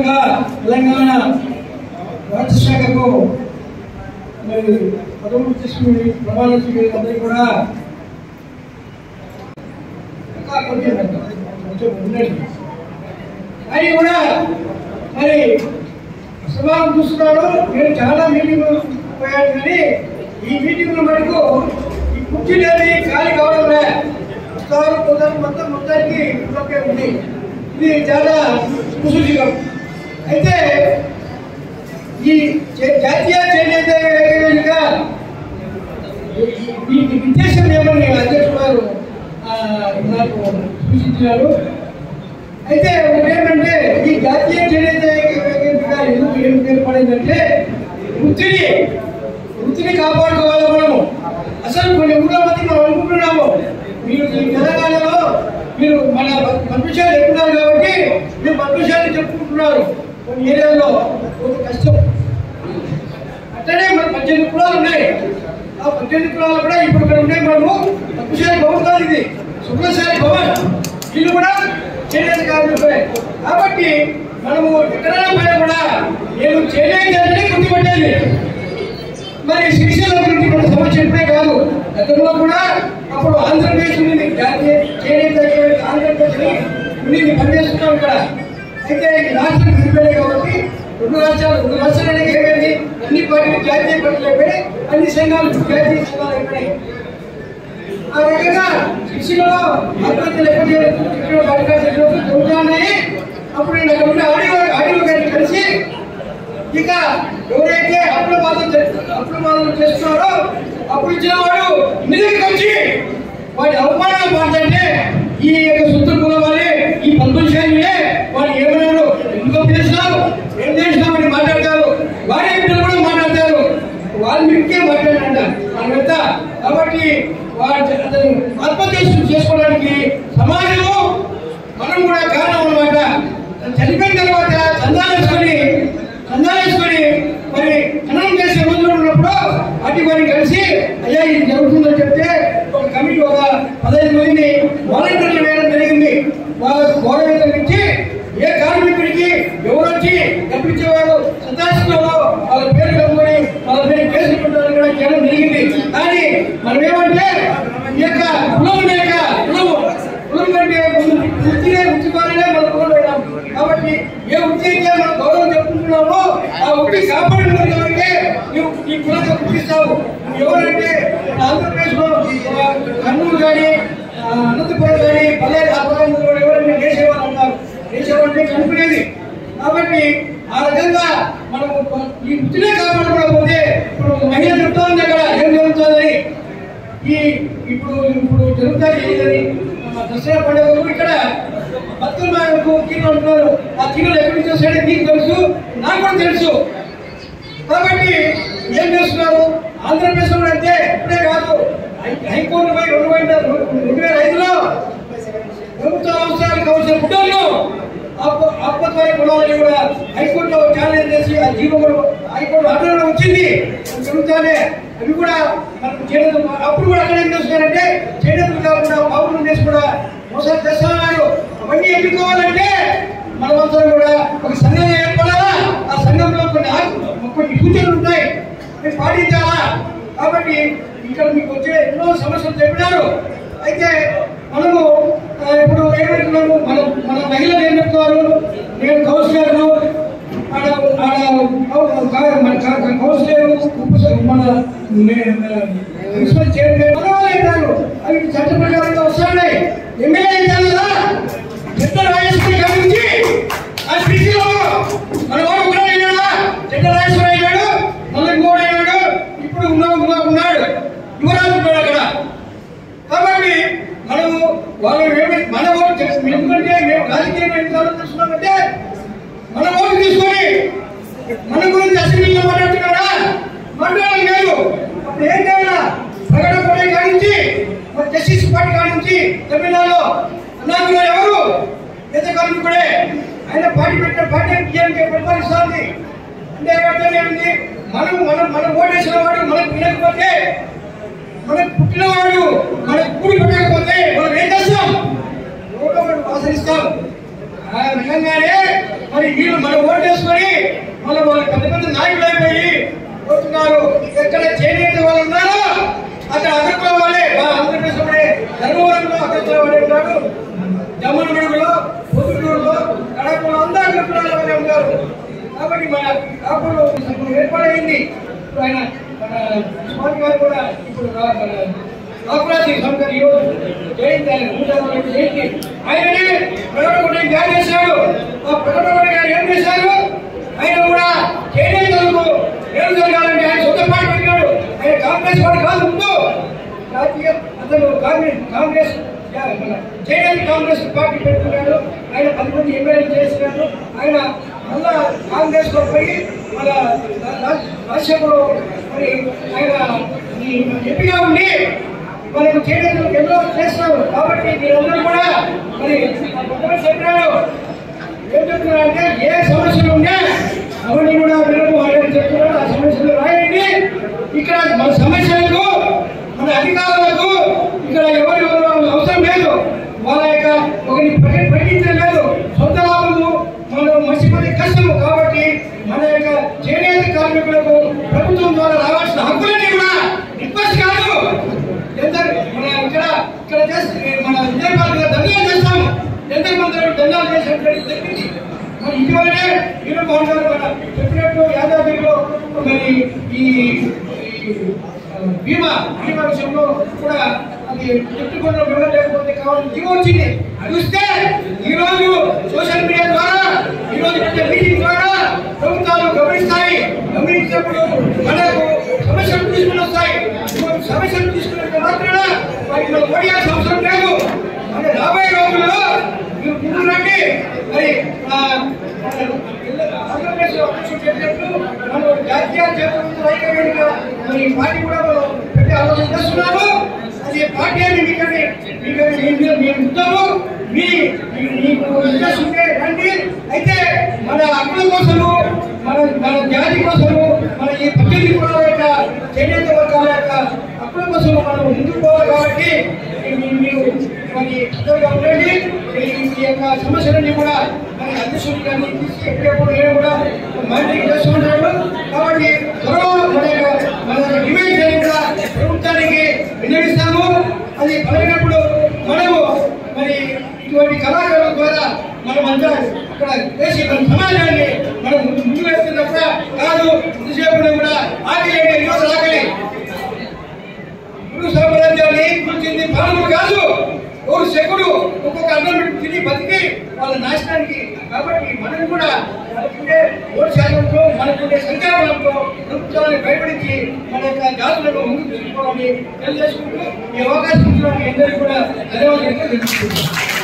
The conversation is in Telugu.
సందర్భంగా తెలంగాణ రాష్ట్ర శాఖకు మరి పదవులు తీసుకుని ప్రమాణ స్వీకారం అందరికీ కూడా ఇంకా కొంచెం కొంచెం ఉండండి అది కూడా మరి సభకు చూస్తున్నాడు నేను చాలా మీటింగ్ పోయాను కానీ ఈ మీటింగ్ల మటుకు ఈ కుర్చీ లేని ఖాళీ కావడం లే వస్తారు పోతారు మొత్తం మొత్తానికి ఇంట్లోకే ఉంది ఇది చాలా కుసూచికం అయితే ఈ జా- జాతీయ చేనేత వేదిక ఈ ఈ ఉద్దేశం ఏమని అధ్యక్షుడు గారు ఆ, నాకు సూచించారు అయితే ఒకటి ఏంటంటే ఈ జాతీయ చేనేత వేదిక ఎందుకు ఏం ఏర్పడిందంటే వృత్తిని వృత్తిని కాపాడుకోవాలి మనము అసలు కొన్ని ఊళ్ళ మంది మనం అనుకుంటున్నాము మీరు ఈ తెలంగాణలో మీరు మన పద్మశాలు ఎక్కున్నారు కాబట్టి మీరు పద్మశాలు చెప్పుకుంటున్నారు కొన్ని ఏరియాల్లో కొంత కష్టం అట్లనే మన పద్దెనిమిది కులాలు ఉన్నాయి ఆ పద్దెనిమిది కులాలు కూడా ఇప్పుడు ఇక్కడ ఉన్నాయి మనము పద్మశాలి భవన్ కాదు ఇది శుభ్రశాలి భవన్ వీళ్ళు కూడా చేనేత కార్మికులే కాబట్టి మనము ఎక్కడైనా పోయినా కూడా నేను చేనేత అంటే గుర్తుపట్టేది మరి శ్రీశైలం గురించి మన సమస్య ఇప్పుడే కాదు గతంలో కూడా అప్పుడు ఆంధ్రప్రదేశ్ ఉంది జాతీయ చేనేత ఆంధ్రప్రదేశ్ ఉంది పనిచేస్తున్నాం ఇక్కడ అయితే ఈ రాష్ట్రం విడిపోయాయి కాబట్టి రెండు రాష్ట్రాలు రెండు రాష్ట్రాలు అనేది ఏమైంది అన్ని పార్టీలు జాతీయ పార్టీలు అయిపోయినాయి అన్ని సంఘాలు జాతీయ సంఘాలు అయిపోయినాయి ఆ రకంగా శిక్షణలో ఆత్మహత్యలు ఎక్కువ చేయడం కార్యక్రమాలు జరుగుతున్నాయి అప్పుడు నేను అక్కడ ఉన్న ఆడియో ఆడియో గారిని కలిసి ఇక ఎవరైతే అప్పుల బాధలు అప్పుల బాధలు చేస్తున్నారో అప్పుడు ఇచ్చిన వాడు నిధికి వచ్చి వాడి అవమానాలు మాట్లాడితే ఈ యొక్క సొంత కులవాలి ఈ పంపించాలి వాడు ఏమన్నారు ఎందుకు చేసినావు ఏం చేసినావు అని మాట్లాడతారు వారి బిడ్డలు కూడా మాట్లాడతారు వాళ్ళు మీకే మాట్లాడారంట మనమంతా కాబట్టి వాడు అతను ఆత్మహత్య చేసుకోవడానికి సమాజము మనం కూడా కారణం అన్నమాట చనిపోయిన తర్వాత చందాలేసుకొని చందాలేసుకొని మరి ఖననం చేసే రోజులు ఉన్నప్పుడు అటు వారిని కలిసి అయ్యా ఇది జరుగుతుందని చెప్తే ఒక కమిటీ ఒక పదహైదు మందిని వాలంటీర్లు వేయడం జరిగింది వాళ్ళ గౌరవం ఇచ్చి ఏ కార్మికుడికి ఎవరు వచ్చి డబ్బిచ్చేవారు సంతాసిస్తున్నారో వాళ్ళ పేరు కనుకొని వాళ్ళ పేరు కేసులు పెట్టాలని కూడా చేయడం జరిగింది కానీ మనం ఏమంటే ఈ యొక్క కులం లేక కులము కులం కంటే ముందు వృత్తినే వృత్తిపాలనే మన కులం వేయడం కాబట్టి ఏ వృత్తి అయితే మనం గౌరవం చెప్పుకుంటున్నామో ఆ వృత్తి కాపాడిన కాబట్టి నువ్వు ఈ కులంగా గుర్తిస్తావు నువ్వు ఎవరంటే మన ఆంధ్రప్రదేశ్లో ఆ, కర్నూలు కానీ అనంతపురం కానీ పల్లేరు ఆ ప్రాంతంలో ఎవరైనా చేసేవాళ్ళు అంటారు చేసేవాళ్ళు అంటే కనుక్కునేది కాబట్టి ఆ రకంగా మనం ఈ వృత్తినే కాపాడుకోకపోతే ఇప్పుడు ఒక మహిళ చెప్తా ఉంది అక్కడ ఏం జరుగుతుందని ఈ ఇప్పుడు ఇప్పుడు జరుగుతాయి ఏదని మన దసరా పండుగకు ఇక్కడ బతుకమ్మకు తీరు అంటున్నారు ఆ తీరులు ఎక్కడి నుంచి వస్తాయో మీకు తెలుసు నాకు కూడా తెలుసు కాబట్టి ఏం చేస్తున్నారు ఆంధ్రప్రదేశ్ లో అంటే ఇప్పుడే కాదు హై- హైకోర్టు పై రెండు వేల రెండు వేల ఐదులో ప్రభుత్వ అవసరాలకు కావాల్సిన గుడ్డలను ఆత్మత్వారి కులాలని కూడా హైకోర్టులో ఛాలెంజ్ చేసి ఆ జీవో కూడా హైకోర్టు ఆర్డర్ వచ్చింది అది జరుగుతానే అవి కూడా మనకు చేనేత అప్పుడు కూడా అక్కడ ఏం చేస్తున్నారంటే చేనేతలు కాకుండా బాబులు చేసి కూడా మోసాలు చేస్తున్నారు అవన్నీ ఎదుర్కోవాలంటే మనమందరం కూడా ఒక సంఘం ఏర్పడాలా ఆ సంఘంలో కొన్ని ఆకు- కొన్ని సూచనలు ఉంటాయి అవి పాటించాలా కాబట్టి ఇక్కడ మీకు వచ్చే ఎన్నో సమస్యలు చెప్పినారు అయితే మనము ఆ, ఇప్పుడు ఏమంటున్నాము మన మన మహిళలు ఏం చెప్తున్నారు నేను కౌన్సిలర్ను ఆడ ఆడ కౌ- కా- మన కా- కా- కౌన్సిలర్ ఉప- మన మే- మున్సిపల్ చైర్మన్ మన వాళ్ళు అంటారు అవి చట్ట ప్రకారంగా వస్తున్నాయి ఎమ్మెల్యే కదా చెత్త రాజేశ్వరి గారి నుంచి ఆ స్థితిలో మన వాడు కూడా అయినాడా చెత్త రాజేశ్వరి అయినాడు మళ్ళీ ఇంకోడు అయినాడు ఇప్పుడు ఉన్నాడు ఉన్నాడు యువరాజు ఉన్నాడు అక్కడ కాబట్టి మనము వాళ్ళు ఏమి మన ఓటు చేస్తాం ఎందుకంటే మేము రాజకీయం ఎందుకు ఆలోచిస్తున్నామంటే మన ఓటు తీసుకొని మన గురించి అసెంబ్లీలో మాట్లాడుతున్నారా మాట్లాడాలి లేదు అప్పుడు ఏం చేయాలా ప్రకటన పడే కానించి మన జస్టిస్ పార్టీ కానించి తమిళనాడులో అన్నాదులో ఎవరు పెద్ద కార్మికుడే ఆయన పార్టీ పెట్టిన పార్టీ టీఎంకే పరిపాలిస్తోంది అంటే అర్థం ఏమిటి మనం మనం మనం ఓటేసిన వాడు మనకు వినకపోతే మనకు పుట్టినవాడు మనకు కూడి పెట్టకపోతే మనం ఏం చేస్తాం రోడ్డు మనం ఆచరిస్తాం ఆ విధంగానే మరి వీళ్ళు మన ఓటేసుకొని మన వాళ్ళ పెద్ద పెద్ద నాయకులు అయిపోయి పోతున్నారు ఎక్కడ చేనేత వాళ్ళు ఉన్నారో అక్కడ అగ్రకోవాలి ఆంధ్రప్రదేశ్ లోనే ధర్మవరంలో అగ్రకోవాలి ఉంటారు జమ్మలమడుగులో పొద్దుటూరులో కడపలో అందరూ అగ్రకులాలనే ఉంటారు కాబట్టి మన కాపులు ఇప్పుడు ఏర్పాటైంది ఇప్పుడు ఆయన మన స్వామి గారు కూడా ఇప్పుడు రా- మన కాపురాజీ సంఘం ఈరోజు జయంతి ఆయన నూట యాభై జయంతి ఆయననే ప్రకటన జారీ చేశాడు ఆ ప్రకటన గారు ఏం చేశారు ఆయన కూడా చేనేతలకు ఏం జరగాలంటే ఆయన సొంత పార్టీ పెట్టాడు ఆయన కాంగ్రెస్ పార్టీ కాదు ముందు జాతీయ అతను కాంగ్రెస్ కాంగ్రెస్ యా, మన చేనేత కాంగ్రెస్ పార్టీ పెట్టుకున్నాడు ఆయన పది మంది ఎమ్మెల్యేలు చేసినాడు ఆయన మళ్ళా కాంగ్రెస్ లో పోయి మన రాజ్యసభలో మరి ఆయన ఈ ఎంపీగా ఉండి మనకు చేనేతలకు ఎన్నో చేస్తున్నారు కాబట్టి మీరందరూ కూడా మరి పక్కన చెప్పినాడు ఏం చెప్తున్నారంటే ఏ సమస్యలు ఉన్నా అవన్నీ కూడా వినము ఆయన చెప్తున్నారు ఆ సమస్యలు రాయండి ఇక్కడ మన సమస్యలకు మన అధికారులకు ఇక్కడ ఎవరు ఎవరు అవసరం లేదు వాళ్ళ యొక్క ఒకరి ప్రకటి ప్రకటించడం లేదు సొంత లాభము మనం మర్చిపోతే కష్టము కాబట్టి మన యొక్క చేనేత కార్మికులకు ప్రభుత్వం ద్వారా రావాల్సిన హక్కులన్నీ కూడా రిక్వెస్ట్ కాదు ఎంత మన ఇక్కడ ఇక్కడ చేస్తే మన విజయపాలన దండాలు చేస్తాము ఎంత మంది దండాలు చేసినటువంటి తెప్పించి మరి ఇటీవలనే వీరు మోహన్ గారు మన చెప్పినట్టు యాదాద్రిలో మరి ఈ ఈ, ఆ, బీమా బీమా విషయంలో కూడా అది పెట్టుకున్న వివరం లేకపోతే కావాలని జీవో వచ్చింది చూస్తే ఈ రోజు సోషల్ మీడియా ద్వారా ఈ రోజు పెట్టే మీటింగ్ ద్వారా ప్రభుత్వాలు గమనిస్తాయి గమనించినప్పుడు మనకు సమస్యలు తీసుకుని వస్తాయి ఇటువంటి సమస్యలు తీసుకున్నంత మాత్రాన వాటికి మనం ఓడియాల్సిన అవసరం లేదు మన రాబోయే రోజుల్లో మీరు ముందు రండి మరి ఆ, ఆంధ్రప్రదేశ్ లో అధ్యక్షుడు చెప్పినట్టు మనం జాతీయ జాతీయ ఐక్యవేదిక మరి పార్టీ కూడా మనం పెట్టే ఆలోచన చేస్తున్నాము అది పార్టీ అని మీకని మీకని మేము మేము ఇస్తాము మీ మీ- మీకు ఇంట్రెస్ట్ ఉంటే రండి అయితే మన హక్కుల కోసము మన మన జాతి కోసము మన ఈ పద్దెనిమిది కులాల యొక్క చేనేత వర్గాల యొక్క హక్కుల కోసము మనం ముందుకు పోవాలి కాబట్టి మీ- మీరు మరి అందరిగా ఉండండి ఈ ఈ యొక్క సమస్యలన్నీ కూడా మన అధ్యక్షుడు గారిని తీసి ఎప్పుడెప్పుడు నేను కూడా మానిటరింగ్ చేస్తూ ఉంటాడు కాబట్టి త్వరలో మన యొక్క మన డిమాండ్ అనేది కూడా ప్రభుత్వానికి వినియోగిస్తాము అది పలికినప్పుడు మనము మరి ఇటువంటి కళాకారుల ద్వారా మనం అంతా అక్కడ దేశ మన సమాజాన్ని మనం ముందు ముందుకు వెళ్తున్నప్పుడు కాదు ఇంతసేపు కూడా ఆకలి అంటే యువత ఆకలి గురు సామ్రాజ్యాన్ని కూర్చుంది పాలకుడు కాదు ఓరు శకుడు ఒక్కొక్క అన్నం పెట్టి తిని బతికి వాళ్ళ నాశనానికి కాబట్టి మనం కూడా మనకుండే ఓటు శాతంతో మనకుండే సంఖ్యాబలంతో ప్రభుత్వాన్ని భయపడించి మన యొక్క జాతులను ముందుకు తీసుకోవాలని తెలియజేసుకుంటూ ఈ అవకాశం ఇచ్చిన మీ అందరికీ కూడా ధన్యవాదాలు తెలుపుతున్నాను